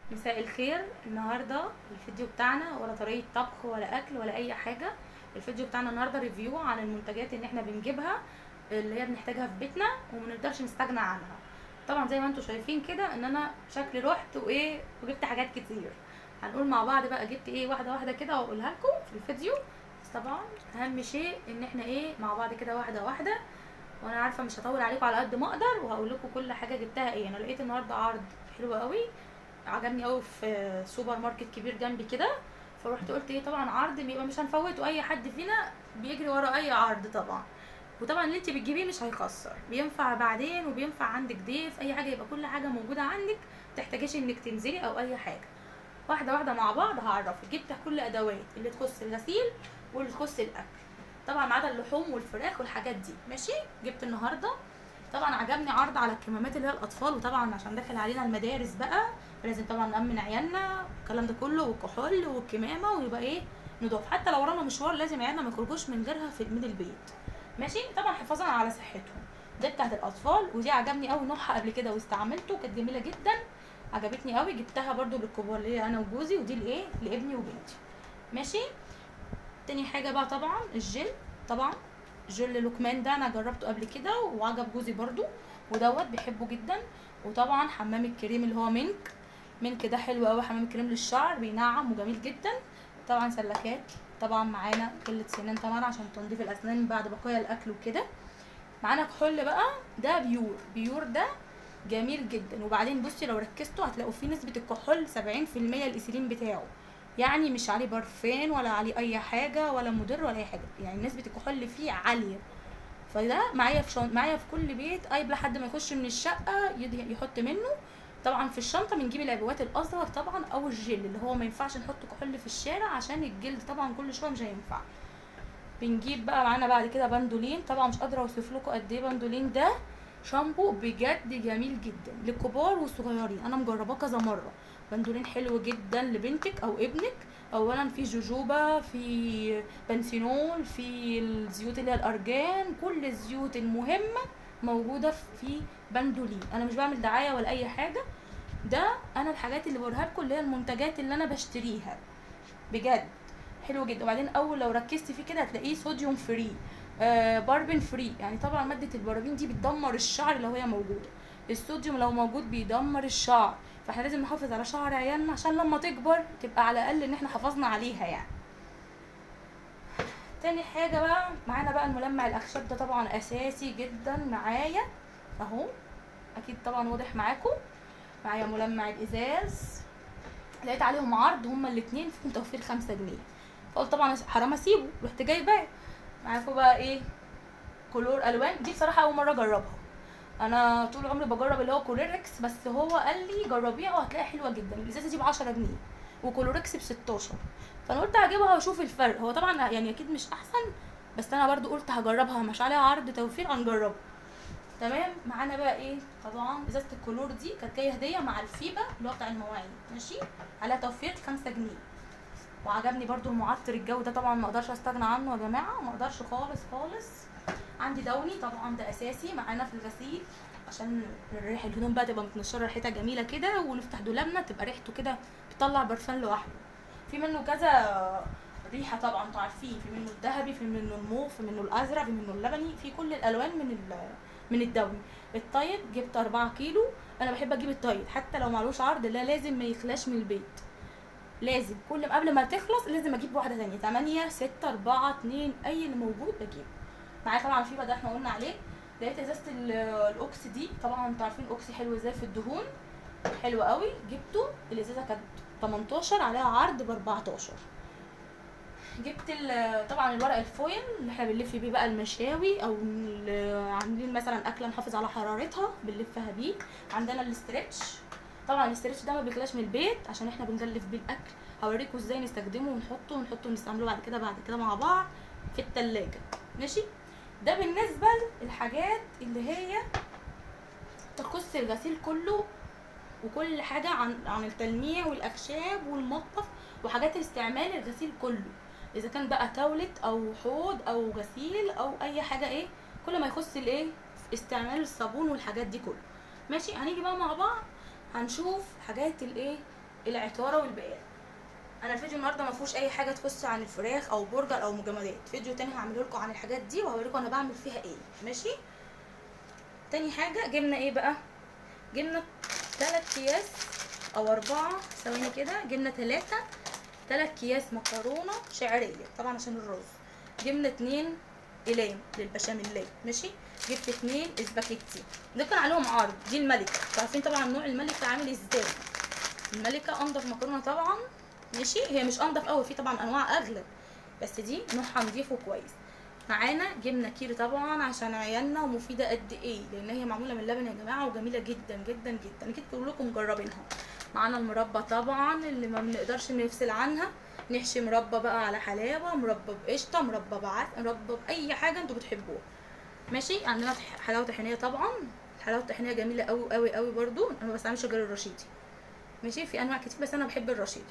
مساء الخير النهارده الفيديو بتاعنا ولا طريقه طبخ ولا اكل ولا اي حاجه الفيديو بتاعنا النهارده ريفيو عن المنتجات اللي احنا بنجيبها اللي هي بنحتاجها في بيتنا وما نقدرش نستغنى عنها طبعا زي ما انتم شايفين كده ان انا شكلي رحت وايه وجبت حاجات كتير هنقول مع بعض بقى جبت ايه واحده واحده كده واقولها لكم في الفيديو بس طبعا اهم شيء ان احنا ايه مع بعض كده واحده واحده وانا عارفه مش هطول عليكم على قد ما اقدر وهقول لكم كل حاجه جبتها ايه انا لقيت النهارده عرض حلو قوي عجبني قوي في سوبر ماركت كبير جنبي كده فروحت قلت ايه طبعا عرض بيبقى مش هنفوته اي حد فينا بيجري ورا اي عرض طبعا وطبعا اللي انت بتجيبيه مش هيخسر بينفع بعدين وبينفع عندك ضيف اي حاجه يبقى كل حاجه موجوده عندك متحتاجيش انك تنزلي او اي حاجه واحده واحده مع بعض هعرفك جبت كل ادوات اللي تخص الغسيل واللي تخص الاكل طبعا ما عدا اللحوم والفراخ والحاجات دي ماشي جبت النهارده طبعا عجبني عرض على الكمامات اللي هي الاطفال وطبعا عشان داخل علينا المدارس بقى لازم طبعا نامن عيالنا الكلام ده كله والكحول والكمامه ويبقى ايه نضاف حتى لو ورانا مشوار لازم عيالنا ما يخرجوش من غيرها في من البيت ماشي طبعا حفاظا على صحتهم دي بتاعت الاطفال ودي عجبني قوي نوعها قبل كده واستعملته كانت جميله جدا عجبتني قوي جبتها برده للكبار اللي هي انا وجوزي ودي لايه لابني وبنتي ماشي تاني حاجه بقى طبعا الجل طبعا جل لوكمان ده انا جربته قبل كده وعجب جوزي برضو ودوت بيحبه جدا وطبعا حمام الكريم اللي هو منك منك ده حلو قوي حمام الكريم للشعر بينعم وجميل جدا طبعا سلكات طبعا معانا كلة سنان طبعا عشان تنظيف الاسنان بعد بقايا الاكل وكده معانا كحول بقى ده بيور بيور ده جميل جدا وبعدين بصي لو ركزتوا هتلاقوا فيه نسبة الكحول سبعين في المية الايثيلين بتاعه يعني مش عليه برفان ولا عليه اي حاجه ولا مضر ولا اي حاجه يعني نسبه الكحول فيه عاليه فده معايا في شن... معايا في كل بيت اي لحد ما يخش من الشقه يد... يحط منه طبعا في الشنطه بنجيب العبوات الاصغر طبعا او الجل اللي هو ما ينفعش نحط كحول في الشارع عشان الجلد طبعا كل شويه مش هينفع بنجيب بقى معانا بعد كده بندولين طبعا مش قادره اوصف لكم قد ايه بندولين ده شامبو بجد جميل جدا للكبار والصغيرين انا مجرباه كذا مره بندولين حلو جدا لبنتك او ابنك اولا في جوجوبا في بنسينول في الزيوت اللي هي الارجان كل الزيوت المهمه موجوده في بندولين انا مش بعمل دعايه ولا اي حاجه ده انا الحاجات اللي بوريها لكم اللي هي المنتجات اللي انا بشتريها بجد حلو جدا وبعدين اول لو ركزتي فيه كده هتلاقيه صوديوم فري آه باربن فري يعني طبعا ماده البارابين دي بتدمر الشعر لو هي موجوده الصوديوم لو موجود بيدمر الشعر فاحنا لازم نحافظ على شعر عيالنا عشان لما تكبر تبقى على الاقل ان احنا حافظنا عليها يعني تاني حاجة بقى معانا بقى الملمع الاخشاب ده طبعا اساسي جدا معايا اهو اكيد طبعا واضح معاكم معايا ملمع الازاز لقيت عليهم عرض هما الاتنين فيهم توفير خمسة جنيه فقلت طبعا حرام اسيبه رحت جايباه معاكم بقى ايه كلور الوان دي بصراحة اول مرة اجربها انا طول عمري بجرب اللي هو كولوركس بس هو قال لي جربيها وهتلاقيها حلوه جدا الازازه دي ب 10 جنيه وكولوركس ب 16 فانا قلت هجيبها واشوف الفرق هو طبعا يعني اكيد مش احسن بس انا برضو قلت هجربها مش عليها عرض توفير هنجربها تمام معانا بقى ايه طبعا ازازه الكلور دي كانت جايه هديه مع الفيبه اللي هو بتاع المواعين ماشي عليها توفير 5 جنيه وعجبني برضو المعطر الجو ده طبعا ما اقدرش استغنى عنه يا جماعه ما اقدرش خالص خالص عندي دوني طبعا ده اساسي معانا في الغسيل عشان ريح الهدوم بقى تبقى متنشره ريحتها جميله كده ونفتح دولابنا تبقى ريحته كده بتطلع برفان لوحده في منه كذا ريحه طبعا انتوا عارفين في منه الذهبي في منه الموف في منه الازرق في منه اللبني في كل الالوان من من الدوني الطيب جبت 4 كيلو انا بحب اجيب الطيب حتى لو معلوش عرض لا لازم ما يخلاش من البيت لازم كل ما قبل ما تخلص لازم اجيب واحده ثانيه 8 6 4 2 اي اللي موجود بجيبه معايا طبعا في ده احنا قلنا عليه لقيت ازازه الاوكس دي طبعا انتوا عارفين الاوكسي حلو ازاي في الدهون حلو قوي جبته الازازه كانت 18 عليها عرض ب 14 جبت طبعا الورق الفويل اللي احنا بنلف بيه بقى المشاوي او عاملين مثلا اكله نحافظ على حرارتها بنلفها بيه عندنا الاسترتش طبعا الاسترتش ده ما بيخلاش من البيت عشان احنا بنغلف بيه الاكل هوريكم ازاي نستخدمه ونحطه ونحطه ونستعمله بعد كده بعد كده مع بعض في التلاجة ماشي ده بالنسبة للحاجات اللي هي تخص الغسيل كله وكل حاجة عن عن التلميع والأخشاب والمطبخ وحاجات استعمال الغسيل كله إذا كان بقى تاولت أو حوض أو غسيل أو أي حاجة إيه كل ما يخص الإيه استعمال الصابون والحاجات دي كله ماشي هنيجي بقى مع بعض هنشوف حاجات الإيه العطاره والبقال انا الفيديو النهارده ما فيهوش اي حاجه تخص عن الفراخ او برجر او مجمدات فيديو تاني هعمله لكم عن الحاجات دي وهوريكم انا بعمل فيها ايه ماشي تاني حاجه جبنا ايه بقى جبنا تلات اكياس او اربعه ثواني كده جبنا تلاته تلات اكياس مكرونه شعريه طبعا عشان الرز جبنا اتنين اقلام للبشاميلات ماشي جبت اتنين اسباجيتي ده كان عليهم عرض دي الملكه انتوا عارفين طبعا نوع الملكه عامل ازاي الملكه انضف مكرونه طبعا ماشي هي مش انضف قوي في طبعا انواع اغلى بس دي نوعها نضيف وكويس معانا جبنه كيري طبعا عشان عيالنا ومفيده قد ايه لان هي معموله من لبن يا جماعه وجميله جدا جدا جدا اكيد كلكم مجربينها معانا المربى طبعا اللي ما بنقدرش نفصل عنها نحشي مربى بقى على حلاوه مربى بقشطه مربى بعسل مربى باي حاجه انتوا بتحبوها ماشي عندنا طح- حلاوه طحينيه طبعا الحلاوه الطحينيه جميله قوي قوي قوي برضو انا ما بستعملش غير الرشيدي ماشي في انواع كتير بس انا بحب الرشيدي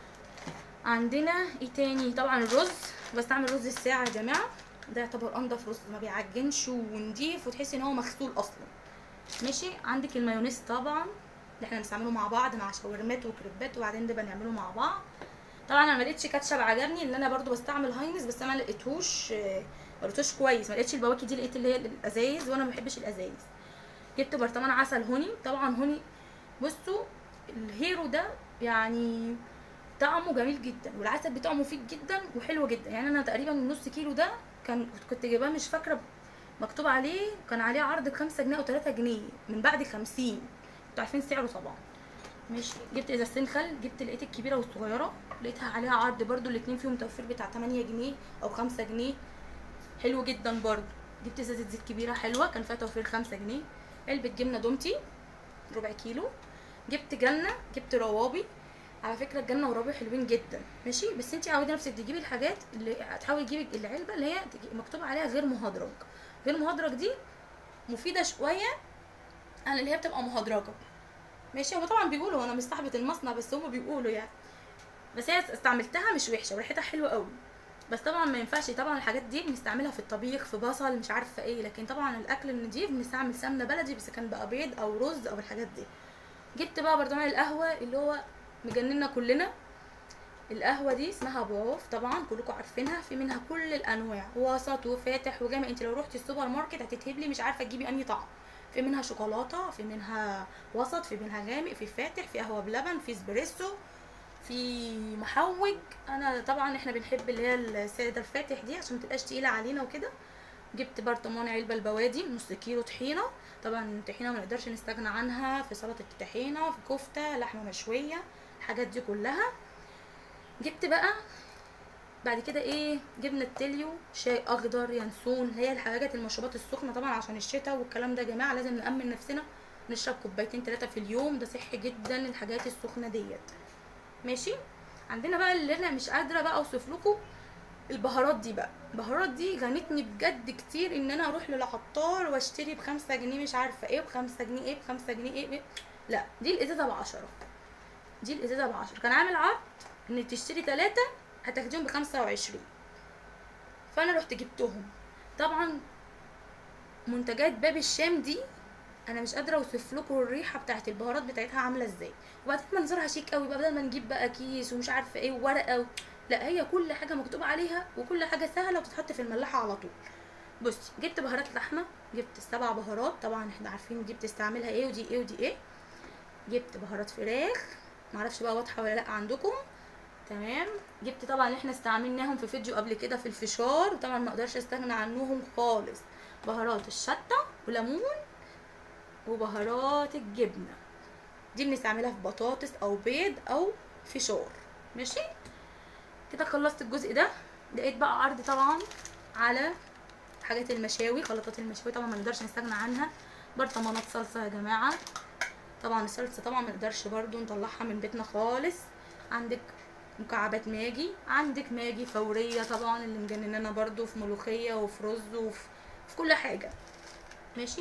عندنا ايه تاني طبعا الرز بستعمل رز الساعه يا جماعه ده يعتبر انضف رز ما بيعجنش ونضيف وتحسي ان هو مغسول اصلا ماشي عندك المايونيز طبعا اللي احنا بنستعمله مع بعض مع شاورمات وكريبات وبعدين نبقى نعمله مع بعض طبعا انا ما لقيتش كاتشب عجبني ان انا برضو بستعمل هاينز بس انا ما لقيتهوش آه، ما لقيتوش كويس ما لقيتش البواكي دي لقيت اللي هي الازايز وانا ما بحبش الازايز جبت برطمان عسل هوني طبعا هوني بصوا الهيرو ده يعني طعمه جميل جدا والعسل بتاعه مفيد جدا وحلو جدا يعني انا تقريبا النص كيلو ده كان كنت جايباه مش فاكره مكتوب عليه كان عليه عرض بخمسة جنيه او تلاتة جنيه من بعد خمسين انتوا عارفين سعره طبعا ماشي جبت ازازتين خل جبت لقيت الكبيره والصغيره لقيتها عليها عرض برضو الاتنين فيهم توفير بتاع 8 جنيه او 5 جنيه حلو جدا برضو جبت ازازه زيت كبيره حلوه كان فيها توفير 5 جنيه علبه جبنه دومتي ربع كيلو جبت جنه جبت روابي على فكره الجنه والروابي حلوين جدا ماشي بس انت عودي نفسك تجيبي الحاجات اللي هتحاولي تجيبي العلبه اللي هي تجي- مكتوب عليها غير مهدرج غير مهدرج دي مفيده شويه عن اللي هي بتبقى مهدرجه ماشي هو طبعا بيقولوا انا مش صاحبه المصنع بس هم بيقولوا يعني بس هي استعملتها مش وحشه وريحتها حلوه قوي بس طبعا ما ينفعش طبعا الحاجات دي بنستعملها في الطبيخ في بصل مش عارفه ايه لكن طبعا الاكل النضيف بنستعمل سمنه بلدي بس كان بقى بيض او رز او الحاجات دي جبت بقى برطمان القهوه اللي هو مجننا كلنا القهوه دي اسمها بواف طبعا كلكم عارفينها في منها كل الانواع وسط وفاتح وجامع انت لو رحتي السوبر ماركت هتتهبلي مش عارفه تجيبي انهي طعم في منها شوكولاته في منها وسط في منها جامع في فاتح في قهوه بلبن في اسبريسو في محوج انا طبعا احنا بنحب اللي هي الساده الفاتح دي عشان متبقاش تقيله علينا وكده جبت برطمان علبه البوادي نص كيلو طحينه طبعا الطحينه ما نقدرش نستغنى عنها في سلطه الطحينه في كفته لحمه مشويه الحاجات دي كلها جبت بقى بعد كده ايه جبنا التليو شاي اخضر ينسون هي الحاجات المشروبات السخنه طبعا عشان الشتاء والكلام ده يا جماعه لازم نامن نفسنا نشرب كوبايتين ثلاثه في اليوم ده صحي جدا الحاجات السخنه ديت ماشي عندنا بقى اللي انا مش قادره بقى اوصف لكم البهارات دي بقى البهارات دي غنتني بجد كتير ان انا اروح للعطار واشتري بخمسة جنيه مش عارفه ايه بخمسة جنيه ايه بخمسة جنيه ايه, إيه. لا دي الازازه بعشرة دي الازازه بعشرة كان عامل عرض ان تشتري ثلاثة هتاخديهم بخمسة وعشرين فانا رحت جبتهم طبعا منتجات باب الشام دي انا مش قادره اوصف لكم الريحه بتاعت البهارات بتاعتها عامله ازاي وبعدين منظرها شيك قوي بقى بدل ما نجيب بقى كيس ومش عارفه ايه وورقه و... لا هي كل حاجه مكتوب عليها وكل حاجه سهله وتتحط في الملاحه على طول بصي جبت بهارات لحمه جبت السبع بهارات طبعا احنا عارفين دي بتستعملها ايه ودي ايه ودي ايه جبت بهارات فراخ معرفش بقى واضحه ولا لا عندكم تمام جبت طبعا اللي احنا استعملناهم في فيديو قبل كده في الفشار طبعا ما اقدرش استغنى عنهم خالص بهارات الشطه وليمون وبهارات الجبنه دي بنستعملها في بطاطس او بيض او فشار ماشي كده خلصت الجزء ده لقيت بقى عرض طبعا على حاجات المشاوي خلطات المشاوي طبعا ما نقدرش نستغنى عنها برطمانات صلصه يا جماعه طبعا الصلصه طبعا ما نقدرش برضو نطلعها من بيتنا خالص عندك مكعبات ماجي عندك ماجي فوريه طبعا اللي مجننانا برضو في ملوخيه وفي رز وفي في كل حاجه ماشي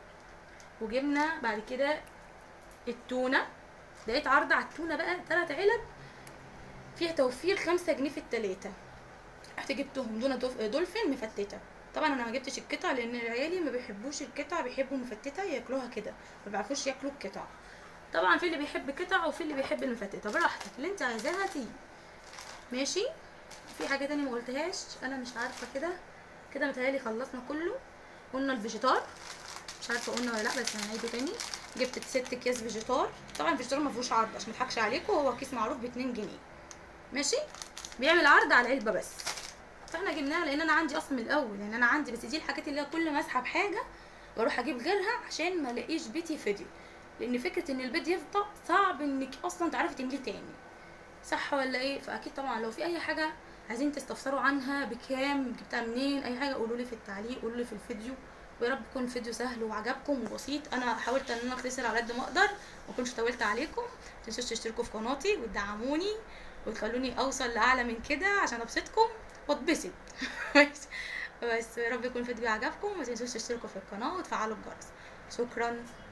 وجبنا بعد كده التونه لقيت عرض على التونه بقى تلات علب فيها توفير خمسة جنيه في التلاتة رحت جبتهم دون دوف- دولفين مفتته طبعا انا ما جبتش القطع لان عيالي ما بيحبوش القطع بيحبوا مفتته ياكلوها كده ما بيعرفوش ياكلوا القطع طبعا في اللي بيحب قطع وفي اللي بيحب المفتته براحتك اللي انت عايزاها تيجي ماشي في حاجه تاني ما قلتهاش انا مش عارفه كده كده متهيألي خلصنا كله قلنا الفيجيتار مش عارفه قلنا ولا لا بس هنعيده تاني جبت ست اكياس فيجيتار طبعا الفيجيتار ما فيهوش عرض عشان ما اضحكش عليكم هو كيس معروف ب 2 جنيه ماشي بيعمل عرض على العلبه بس فاحنا جبناها لان انا عندي اصلا من الاول يعني انا عندي بس دي الحاجات اللي هي كل ما اسحب حاجه واروح اجيب غيرها عشان ما الاقيش بيتي فضي لان فكره ان البيت يفضى صعب انك اصلا تعرفي تمليه تاني صح ولا ايه فاكيد طبعا لو في اي حاجه عايزين تستفسروا عنها بكام جبتها منين اي حاجه قولوا لي في التعليق قولوا لي في الفيديو ويا رب يكون الفيديو سهل وعجبكم وبسيط انا حاولت ان انا اختصر على قد ما اقدر ما اكونش طولت عليكم متنسوش تشتركوا في قناتي وتدعموني وتخلوني اوصل لاعلى من كده عشان ابسطكم واتبسط بس بس يا رب يكون الفيديو عجبكم ما تنسوش تشتركوا في القناه وتفعلوا الجرس شكرا